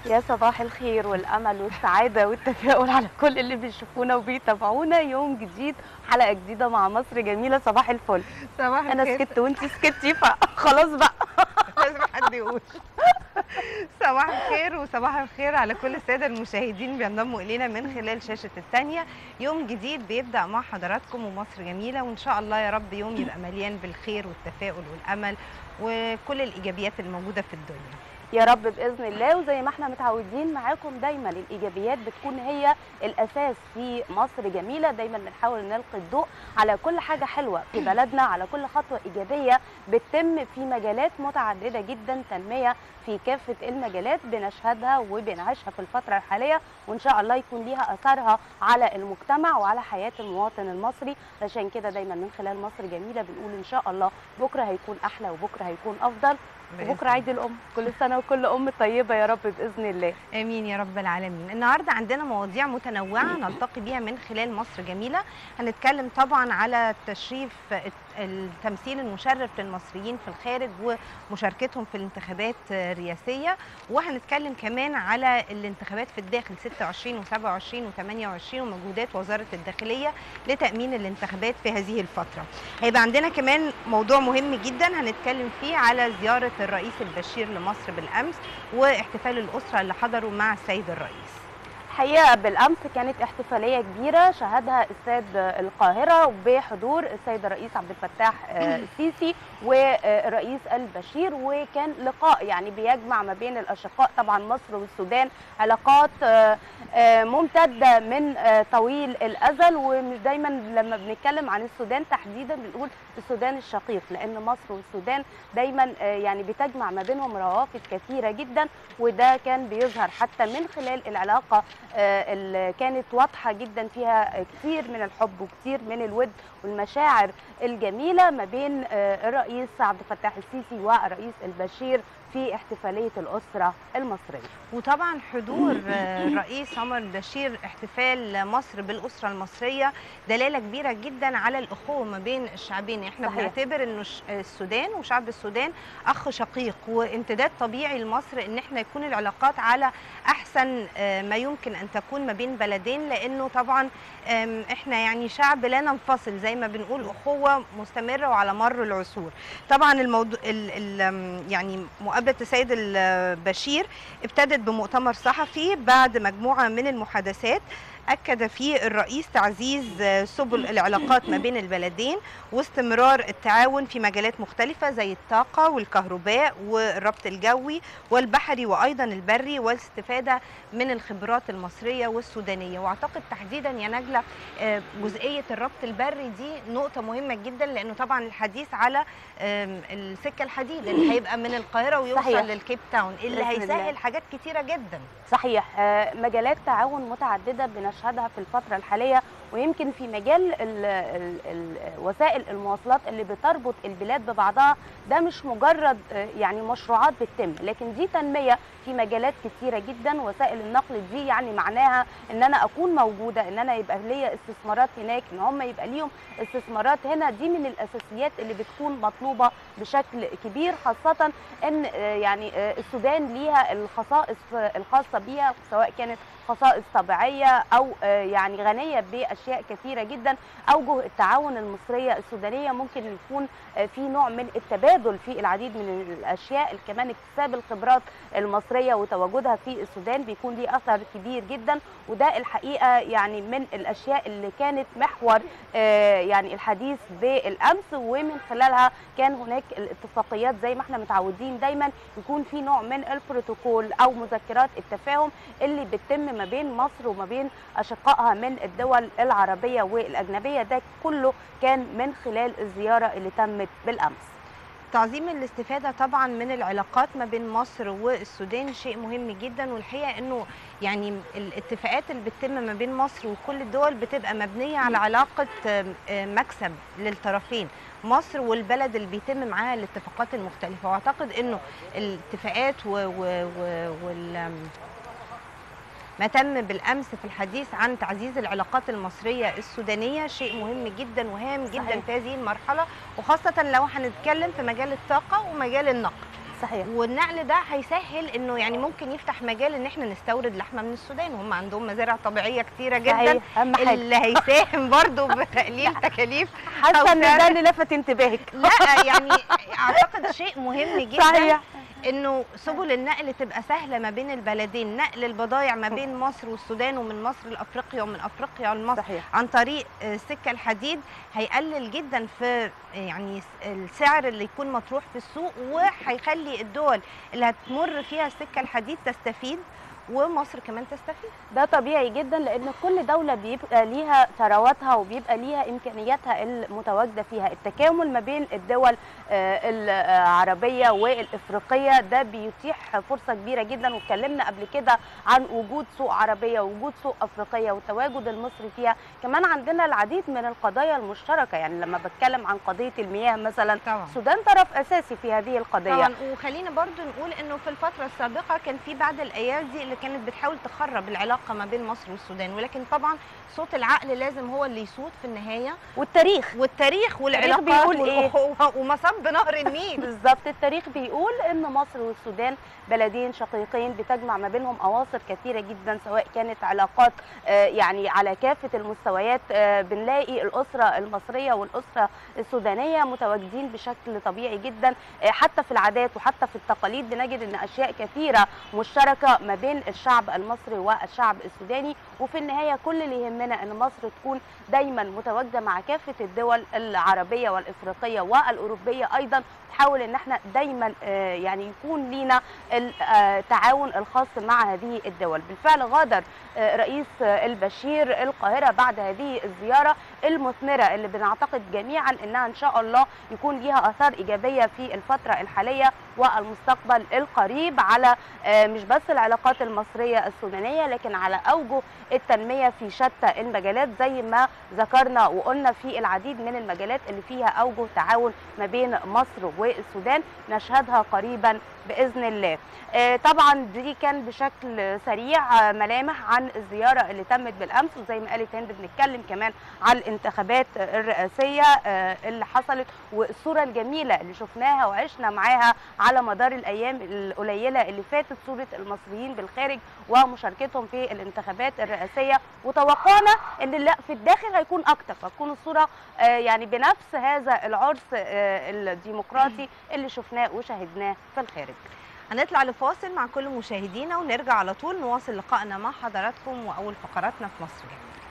يا صباح الخير والامل والسعاده والتفاؤل على كل اللي بيشوفونا وبيتابعونا يوم جديد حلقه جديده مع مصر جميله صباح الفل صباح انا سكت وانتي سكتي فخلاص بقى لازم حد يقول صباح الخير وصباح الخير على كل الساده المشاهدين بينضموا الينا من خلال شاشه الثانيه يوم جديد بيبدا مع حضراتكم ومصر جميله وان شاء الله يا رب يوم يبقى مليان بالخير والتفاؤل والامل وكل الايجابيات الموجوده في الدنيا يا رب باذن الله وزي ما احنا متعودين معاكم دايما الايجابيات بتكون هي الاساس في مصر جميله دايما بنحاول نلقي الضوء على كل حاجه حلوه في بلدنا على كل خطوه ايجابيه بتتم في مجالات متعدده جدا تنميه في كافه المجالات بنشهدها وبنعيشها في الفتره الحاليه وان شاء الله يكون ليها اثرها على المجتمع وعلى حياه المواطن المصري عشان كده دايما من خلال مصر جميله بنقول ان شاء الله بكره هيكون احلى وبكره هيكون افضل وبكره عيد الام كل سنه وكل ام طيبه يا رب باذن الله امين يا رب العالمين النهارده عندنا مواضيع متنوعه نلتقي بيها من خلال مصر جميله هنتكلم طبعا على تشريف التمثيل المشرف للمصريين في الخارج ومشاركتهم في الانتخابات الرئاسيه وهنتكلم كمان على الانتخابات في الداخل 26 و27 و28 ومجهودات وزاره الداخليه لتامين الانتخابات في هذه الفتره هيبقى عندنا كمان موضوع مهم جدا هنتكلم فيه على زياره الرئيس البشير لمصر بالامس واحتفال الاسره اللي حضروا مع السيد الرئيس الحقيقه بالامس كانت احتفاليه كبيره شهدها استاد القاهره بحضور السيد الرئيس عبد الفتاح السيسي والرئيس البشير وكان لقاء يعني بيجمع ما بين الاشقاء طبعا مصر والسودان علاقات ممتده من طويل الازل ومش دايما لما بنتكلم عن السودان تحديدا بنقول السودان الشقيق لان مصر والسودان دايما يعني بتجمع ما بينهم روافد كثيره جدا وده كان بيظهر حتى من خلال العلاقه اللي كانت واضحه جدا فيها كتير من الحب وكتير من الود والمشاعر الجميله ما بين الرئيس عبد الفتاح السيسي والرئيس البشير في احتفاليه الاسره المصريه. وطبعا حضور الرئيس عمر البشير احتفال مصر بالاسره المصريه دلاله كبيره جدا على الاخوه ما بين الشعبين، احنا صحيح. بنعتبر انه السودان وشعب السودان اخ شقيق وامتداد طبيعي لمصر ان احنا يكون العلاقات على احسن ما يمكن ان تكون ما بين بلدين لانه طبعا احنا يعني شعب لا ننفصل زي ما بنقول اخوه مستمره وعلى مر العصور. طبعا الموضوع ال ال يعني مقابله السيد البشير ابتدت بمؤتمر صحفي بعد مجموعه من المحادثات أكد فيه الرئيس تعزيز سبل العلاقات ما بين البلدين واستمرار التعاون في مجالات مختلفة زي الطاقة والكهرباء والربط الجوي والبحري وأيضا البري والاستفادة من الخبرات المصرية والسودانية وأعتقد تحديدا يا نجلة جزئية الربط البري دي نقطة مهمة جدا لأنه طبعا الحديث على السكة الحديد اللي هيبقى من القاهرة ويوصل صحيح. للكيب تاون اللي هيسهل حاجات كتيرة جدا صحيح مجالات تعاون متعددة بنشهدها في الفترة الحالية ويمكن في مجال ال ال ال وسائل المواصلات اللي بتربط البلاد ببعضها ده مش مجرد يعني مشروعات بتتم لكن دي تنميه في مجالات كتيره جدا وسائل النقل دي يعني معناها ان انا اكون موجوده ان انا يبقى ليا استثمارات هناك ان هم يبقى ليهم استثمارات هنا دي من الاساسيات اللي بتكون مطلوبه بشكل كبير خاصه ان يعني السودان ليها الخصائص الخاصه بيها سواء كانت خصائص طبيعيه او يعني غنيه باشياء كثيره جدا اوجه التعاون المصريه السودانيه ممكن يكون في نوع من التبادل في العديد من الاشياء كمان اكتساب الخبرات المصريه وتواجدها في السودان بيكون ليه اثر كبير جدا وده الحقيقه يعني من الاشياء اللي كانت محور يعني الحديث بالامس ومن خلالها كان هناك الاتفاقيات زي ما احنا متعودين دايما يكون في نوع من البروتوكول او مذكرات التفاهم اللي بتتم ما بين مصر وما بين اشقائها من الدول العربيه والاجنبيه ده كله كان من خلال الزياره اللي تمت بالامس تعظيم الاستفاده طبعا من العلاقات ما بين مصر والسودان شيء مهم جدا والحقيقه انه يعني الاتفاقات اللي بتتم ما بين مصر وكل الدول بتبقى مبنيه على علاقه مكسب للطرفين مصر والبلد اللي بيتم معاها الاتفاقات المختلفه واعتقد انه الاتفاقات و, و, و وال ما تم بالامس في الحديث عن تعزيز العلاقات المصريه السودانيه شيء مهم جدا وهام جدا صحيح. في هذه المرحله وخاصه لو هنتكلم في مجال الطاقه ومجال النقل صحيح والنقل ده هيسهل انه يعني ممكن يفتح مجال ان احنا نستورد لحمه من السودان وهم عندهم مزارع طبيعيه كتيره جدا صحيح اهم حاجه اللي هيساهم برضو بتقليل تكاليف حاسه ان سعر- ده اللي لفت انتباهك لا يعني اعتقد شيء مهم جدا صحيح انه سبل النقل تبقى سهله ما بين البلدين نقل البضائع ما بين مصر والسودان ومن مصر لافريقيا ومن افريقيا لمصر صحيح عن طريق آه، السكه الحديد هيقلل جدا في يعني س- السعر اللي يكون مطروح في السوق وهيخلي الدول اللي هتمر فيها السكه الحديد تستفيد ومصر كمان تستفيد ده طبيعي جدا لان كل دوله بيبقى ليها ثرواتها وبيبقى ليها امكانياتها المتواجده فيها التكامل ما بين الدول آه، العربيه والافريقيه ده بيتيح فرصه كبيره جدا واتكلمنا قبل كده عن وجود سوق عربيه ووجود سوق افريقيه والتواجد المصري فيها كمان عندنا العديد من القضايا المشتركه يعني لما بتكلم عن قضيه المياه مثلا طبعا السودان طرف اساسي في هذه القضيه طبعا وخلينا برضو نقول انه في الفتره السابقه كان في بعض الايادي اللي كانت بتحاول تخرب العلاقه ما بين مصر والسودان ولكن طبعا صوت العقل لازم هو اللي يصوت في النهايه والتاريخ والتاريخ والعلاقات بيقول إيه؟ والأخوة ومصب نهر النيل بالظبط التاريخ بيقول ان مصر والسودان بلدين شقيقين بتجمع ما بينهم اواصر كثيره جدا سواء كانت علاقات آه، يعني على كافه المستويات آه، بنلاقي الاسره المصريه والاسره السودانيه متواجدين بشكل طبيعي جدا آه، حتى في العادات وحتى في التقاليد بنجد ان اشياء كثيره مشتركه ما بين الشعب المصري والشعب السوداني وفي النهايه كل اللي يهمنا ان مصر تكون دايما متواجده مع كافه الدول العربيه والافريقيه والاوروبيه ايضا نحاول ان احنا دايما آه، يعني يكون لينا التعاون الخاص مع هذه الدول بالفعل غادر آه، رئيس آه، البشير القاهره بعد هذه الزياره المثمره اللي بنعتقد جميعا انها ان شاء الله يكون ليها اثار ايجابيه في الفتره الحاليه والمستقبل القريب على آه، مش بس العلاقات المصريه السودانيه لكن على اوجه التنميه في شتى المجالات زي ما ذكرنا وقلنا في العديد من المجالات اللي فيها اوجه تعاون ما بين مصر والسودان نشهدها قريبا باذن الله. آه، طبعا دي كان بشكل سريع آه، ملامح عن الزياره اللي تمت بالامس وزي ما قالت هند بنتكلم كمان على الانتخابات الرئاسيه آه، اللي حصلت والصوره الجميله اللي شفناها وعشنا معاها على مدار الايام القليله اللي فاتت صوره المصريين بالخارج ومشاركتهم في الانتخابات الرئاسيه وتوقعنا ان لا في الداخل هيكون اكتر فتكون الصوره آه، يعني بنفس هذا العرس آه، الديمقراطي اللي شفناه وشاهدناه في الخارج هنطلع لفاصل مع كل مشاهدينا ونرجع على طول نواصل لقائنا مع حضراتكم واول فقراتنا في مصر جميل